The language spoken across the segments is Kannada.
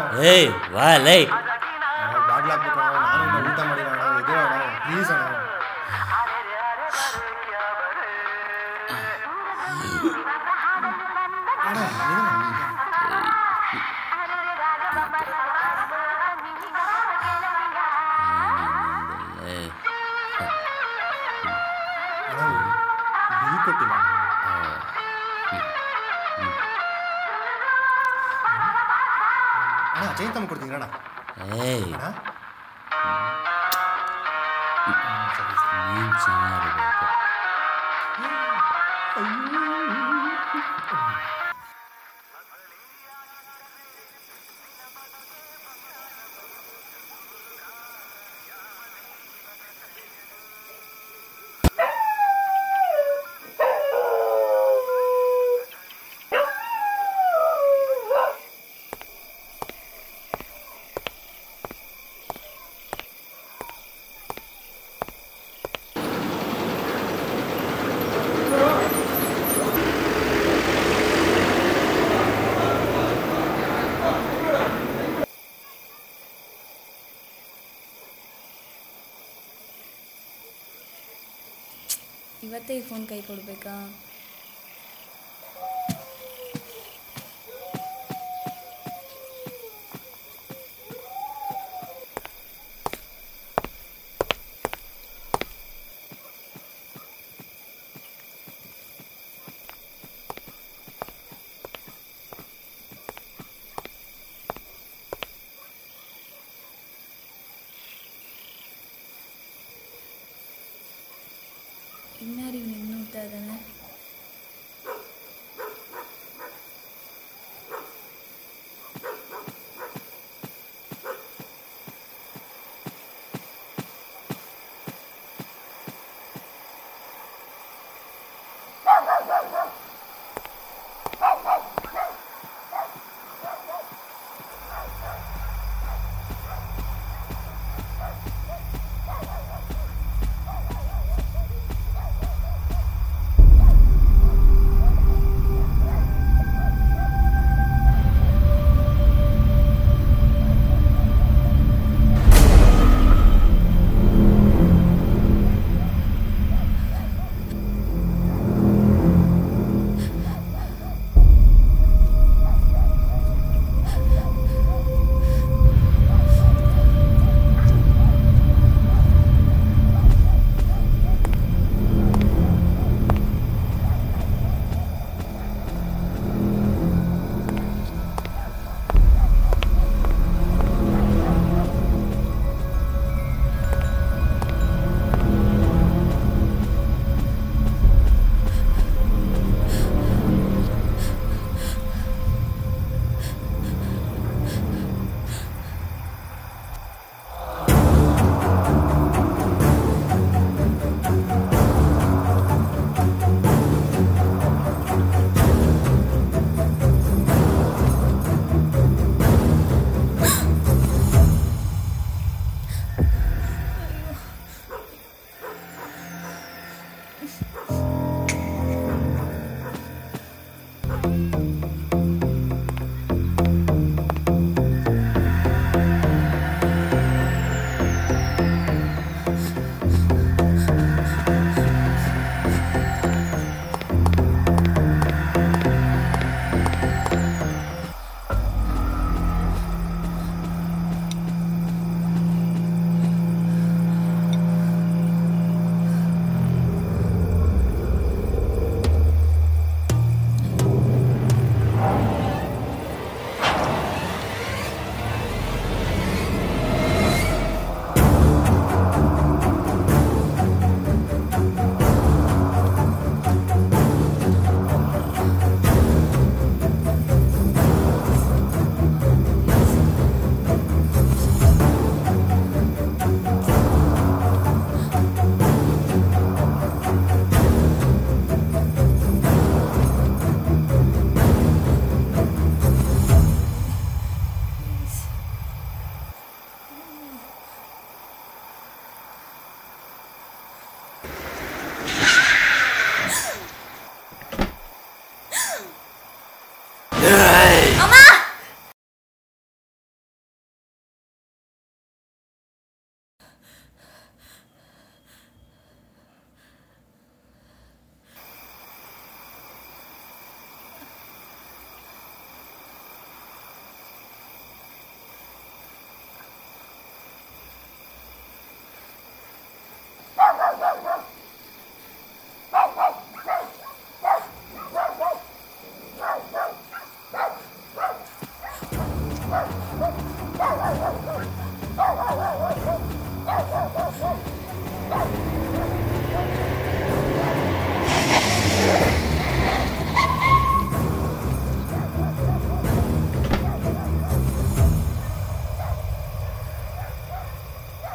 ಏಯ್ ವಾ ಲೈ ಅಣ್ಣ ಬಾಗ್ಲಾಕ್ಬೇಕು ಅಣ್ಣ ನಾನು ಇನ್ನು ಊಟ ಮಾಡಿಲ್ಲ ಅಣ್ಣ ಎದುರು ಅಣ್ಣ ಪ್ಲೀಸ್ ಅಣ್ಣ ಅಣ್ಣ ನಿಧಾನ. ಏಯ್, ಅಣ್ಣ ಬಿಲ್ ಕೊಟ್ಟಿಲ್ಲ ಅಣ್ಣ ಚೈನ್ ತಮ್ಮ ಕೊಡ್ತೀನಿ ಅಣ್ಣ ಏಯ್ ಅಣ್ಣ ನೀನ್ ಚೆನ್ನಾಗಿರ್ಬೇಕು ಇವತ್ತೇ ಈ ಫೋನ್ ಕೈ ಕೊಡಬೇಕಾ ಇನ್ಯಾರು ಇವ್ನು ನೋಡ್ತಾ ಇದ್ದಾನೆ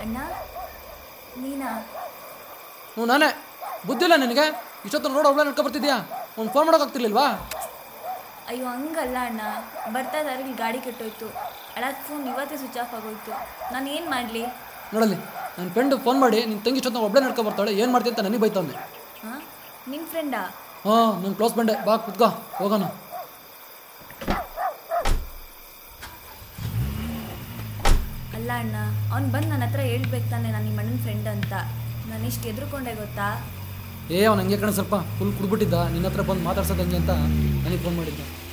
ಅಣ್ಣ ನೀನಾ ಹ್ಞೂ ನಾನೇ ಬುದ್ಧಿಲ್ಲ ನಿನಗೆ ಇಷ್ಟೊತ್ತು ರೋಡ್ ಒಬ್ಬಳೆ ನಡ್ಕೊ ಬರ್ತಿದ್ಯಾ ಒಂದು ಫೋನ್ ಮಾಡೋಕ್ಕಾಗ್ತಿರ್ಲಿಲ್ವಾ ಅಯ್ಯೋ ಹಂಗಲ್ಲ ಅಣ್ಣ ಬರ್ತಾ ದಾರಿಲಿ ಗಾಡಿ ಕೆಟ್ಟೋಯ್ತು ಅಳದ ಫೋನ್ ಇವತ್ತೇ ಸ್ವಿಚ್ ಆಫ್ ಆಗೋಯ್ತು ನಾನು ಏನು ಮಾಡಲಿ ನೋಡಲ್ಲಿ ನನ್ನ ಫ್ರೆಂಡ್ ಫೋನ್ ಮಾಡಿ ನಿನ್ನ ತಂಗಿ ಇಷ್ಟೊತ್ತು ಒಬ್ಬಳೆ ನಡ್ಕೊ ಬರ್ತಾಳೆ ಏನು ಮಾಡ್ತೀನಿ ಅಂತ ನನಗೆ ಬೈತಾವನೆ ಹಾಂ ನಿನ್ನ ಫ್ರೆಂಡಾ ಹಾಂ ನನ್ನ ಕ್ಲೋಸ್ ಫ್ರೆಂಡೆ ಬಾ ಕುತ್ಕೋ ಹೋಗೋಣ ಅಲ್ಲ ಅಣ್ಣ ಅವ್ನು ಬಂದು ನನ್ನ ಹತ್ರ ಹೇಳ್ಬೇಕು ತಾನೆ ನಾನು ನಿಮ್ಮ ಅಣ್ಣನ ಫ್ರೆಂಡ್ ಅಂತ ನಾನು ಎಷ್ಟು ಎದ್ರುಕೊಂಡೆ ಗೊತ್ತಾ ಏ ಅವ್ನು ಹಂಗೆ ಕಣ ಸ್ವಲ್ಪ ಫುಲ್ ಕುಡ್ಬಿಟ್ಟಿದ್ದ ನಿನ್ನ ಹತ್ರ ಬಂದು ಮಾತಾಡ್ಸೋದು ಹಂಗೆ ಅಂತ ನನಗೆ ಫೋನ್ ಮಾಡಿದ್ದ